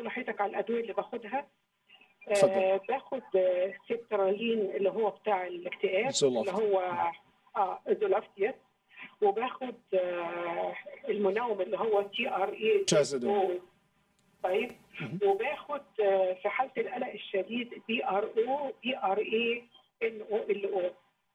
اقول لحضرتك على الادويه اللي باخدها اتفضل. آه باخد آه سيبترالين اللي هو بتاع الاكتئاب زولافت. اللي هو اه زولافتيس وباخد آه المنوم اللي هو تي ار اي ترازودون. طيب وباخد آه في حاله القلق الشديد بي ار او بي ار اي ان او ال او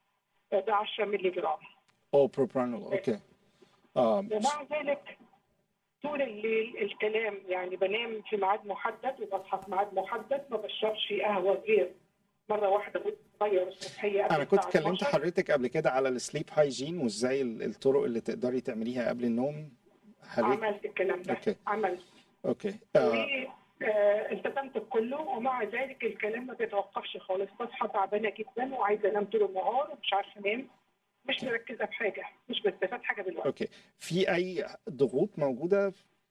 ده 10 مللي جرام او بروبرانول اوكي آم، ومع ذلك طول الليل الكلام يعني بنام في ميعاد محدد وبصحى في ميعاد محدد ما بشربش قهوه غير مره واحده بتغير الصبحيه قبل انا كنت الساعة كلمت 12. حضرتك قبل كده على السليب هايجين وازاي ال- الطرق اللي تقدري تعمليها قبل النوم حضرتك عملت الكلام ده أوكي. عملت اوكي آه، والتزمت بكله ومع ذلك الكلام ما بيتوقفش خالص بصحى تعبانه جدا وعايزه انام طول النهار ومش عارفه انام مش مركزه في حاجه مش بستفاد حاجه بالوقت اوكي في اي ضغوط موجوده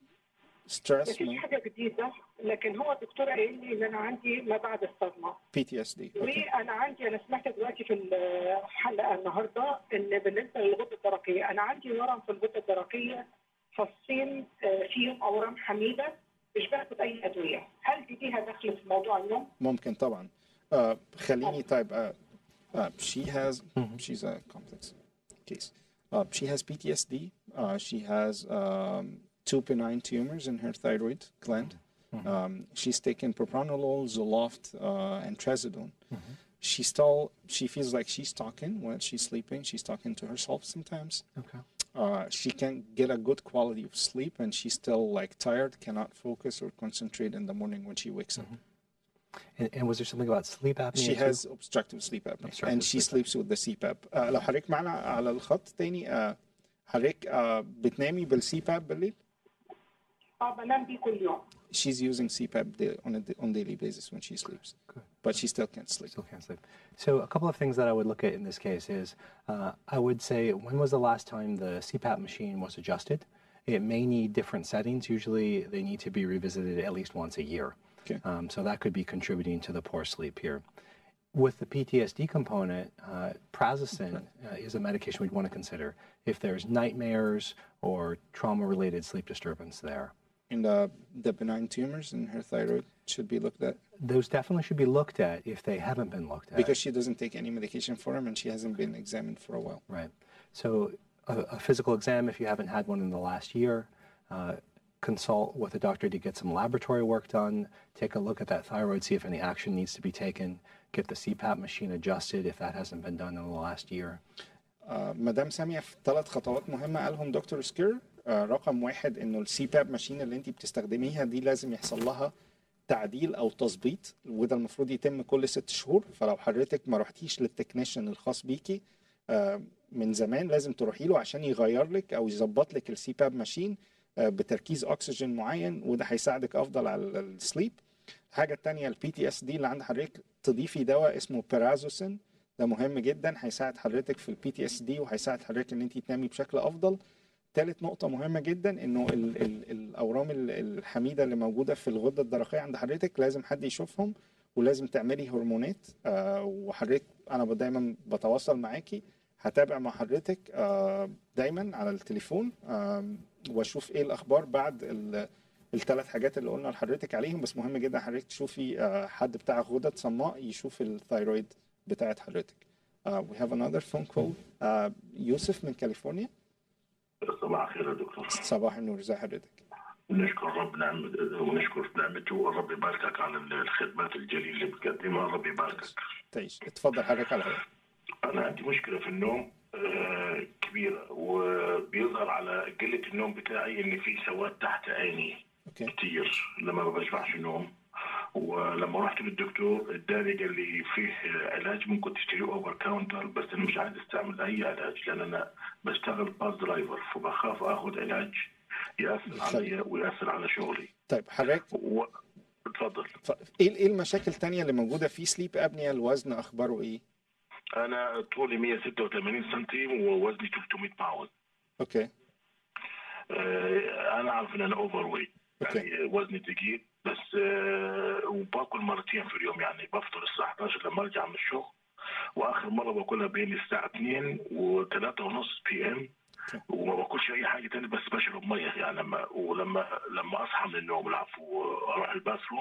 ستريس مفيش حاجه جديده لكن هو الدكتور قايل لي ان انا عندي ما بعد الصدمه بي تي اس دي اوكي وانا عندي انا سمعت دلوقتي في الحلقه النهارده ان بالنسبه للغده الدرقيه انا عندي ورم في الغده الدرقيه فصين آه، فيهم اورام حميده مش باخد اي ادويه هل دي ليها دخل في موضوع النوم؟ ممكن طبعا آه خليني طيب آه uh, she has she's a complex case uh, she has PTSD uh, she has um, two benign tumors in her thyroid gland um, she's taken propranolol Zoloft uh, and trazodone she still she feels like she's talking while she's sleeping she's talking to herself sometimes Okay. uh, she can get a good quality of sleep and she's still like tired cannot focus or concentrate in the morning when she wakes up And, and was there something about sleep apnea? she too? has obstructive sleep apnea Obstructive and she sleep sleeps with the CPAP uh, لو حضرتك معنا على الخط تاني uh, حضرتك uh, بتنامي بالسي باب بالليل اه بنام بيه كل يوم she's using CPAP da- on a da- on daily basis when she sleeps but she still can't sleep Still can't sleep. So a couple of things that I would look at in this case is uh, I would say when was the last time the CPAP machine was adjusted? It may need different settings. Usually they need to be revisited at least once a year. Okay. Um, so that could be contributing to the poor sleep here. With the PTSD component, uh, prazosin uh, is a medication we'd want to consider if there's nightmares or trauma-related sleep disturbance there. and the, the benign tumors in her thyroid should be looked at Those definitely should be looked at if they haven't been looked at. because she doesn't take any medication for them and she hasn't been examined for a while Right. So a, a physical exam, if you haven't had one in the last year, uh, consult with a doctor to get some laboratory work done. Take a look at that thyroid, see if any action needs to be taken. Get the CPAP machine adjusted if that hasn't been done in the last year. آه، مدام ساميه في ثلاث خطوات مهمه قالهم دكتور سكير آه، رقم واحد انه السي باب ماشين اللي انت بتستخدميها دي لازم يحصل لها تعديل او تظبيط وده المفروض يتم كل ست شهور فلو حضرتك ما رحتيش للتكنيشن الخاص بيكي آه، من زمان لازم تروحي له عشان يغير لك او يظبط لك السي باب ماشين آه، بتركيز اكسجين معين وده هيساعدك افضل على السليب الحاجه الثانيه البي تي اس دي اللي عند حضرتك تضيفي دواء اسمه بيرازوسين ده مهم جدا هيساعد حضرتك في البي تي اس دي وهيساعد حضرتك ان انت تنامي بشكل افضل ثالث نقطة مهمة جدا انه ال ال الاورام ال- الحميدة اللي موجودة في الغدة الدرقية عند حضرتك لازم حد يشوفهم ولازم تعملي هرمونات آه وحضرتك انا ب- دايما بتواصل معاكي هتابع مع حضرتك آه دايما على التليفون آه واشوف ايه الاخبار بعد ال- الثلاث حاجات اللي قلنا لحضرتك عليهم بس مهم جدا حضرتك تشوفي آه حد بتاع غدد صماء يشوف الثايرويد بتاعت حضرتك. Uh, we have another phone call. Uh, يوسف من كاليفورنيا. صباح الخير يا دكتور صباح النور ازي حضرتك؟ نشكر رب نعمة ونشكر نعمته ورب يباركك على الخدمات الجليلة اللي بتقدمها رب يباركك تعيش اتفضل حضرتك على الهواء. أنا عندي مشكلة في النوم آه، كبيرة وبيظهر على قلة النوم بتاعي إن في سواد تحت عيني اوكي كتير لما ما بشبعش نوم ولما رحت للدكتور اداني قال لي فيه علاج ممكن تشتريه اوفر كاونتر بس انا مش عايز استعمل اي علاج لان انا بشتغل باص درايفر فبخاف اخذ علاج ياثر علي وياثر على شغلي طيب حضرتك و... اتفضل ف- ايه ايه المشاكل التانية اللي موجودة في سليب ابنيا الوزن اخباره ايه؟ انا طولي 186 سم ووزني 300 باوند اوكي آه، انا عارف ان انا اوفر ويت أوكي. يعني وزني تقيل بس آه، وباكل مرتين في اليوم يعني بفطر الساعه 11 لما ارجع من الشغل واخر مره باكلها بين الساعه 2 و3 ونص بي ام وما باكلش اي حاجه تاني بس بشرب ميه يعني لما ولما لما اصحى من النوم العفو اروح الباثروم